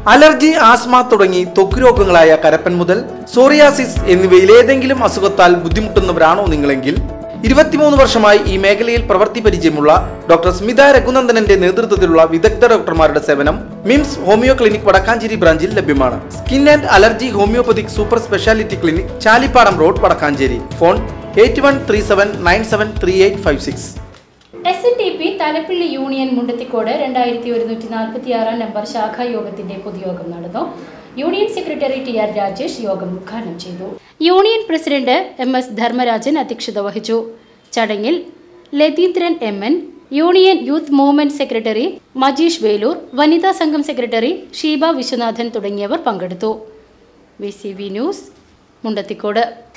allergy asthma തുടങ്ങി ത്വക്ക് രോഗങ്ങളായ കരപ്പൻ മുതൽ സോറിയാസിസ് എന്നിവയിൽ ഏതെങ്കിലും അസുഖത്താൽ ബുദ്ധിമുട്ടുന്നവരാണോ നിങ്ങളെങ്കിൽ ഇരുപത്തിമൂന്ന് വർഷമായി ഈ മേഖലയിൽ പ്രവൃത്തി പരിചയമുള്ള ഡോക്ടർ സ്മിത രഘുനന്ദനന്റെ നേതൃത്വത്തിലുള്ള വിദഗ്ധ ഡോക്ടർമാരുടെ സേവനം മിംസ് ഹോമിയോ ക്ലിനിക് വടക്കാഞ്ചേരി ബ്രാഞ്ചിൽ ലഭ്യമാണ് skin and allergy homeopathic super speciality clinic Chalippadam road Vadakkanchery phone eight one three seven nine seven three eight five six S N T P Thalappilly union Mundathikode രണ്ടായിരത്തി ഒരുന്നൂറ്റി നാൽപ്പത്തി ആറാം നമ്പർ ശാഖാ യോഗത്തിന്റെ പൊതുയോഗം നടന്നു union secretary T R Rajesh യോഗം ഉദ്ഘാടനം ചെയ്തു union president M S Dharmarajan അധ്യക്ഷത വഹിച്ചു ചടങ്ങിൽ Latheendran M N union youth movement secretary Majeesh Velur വനിതാ സംഘം സെക്രട്ടറി ഷീബ വിശ്വനാഥൻ തുടങ്ങിയവർ പങ്കെടുത്തു V C V news Mundathikode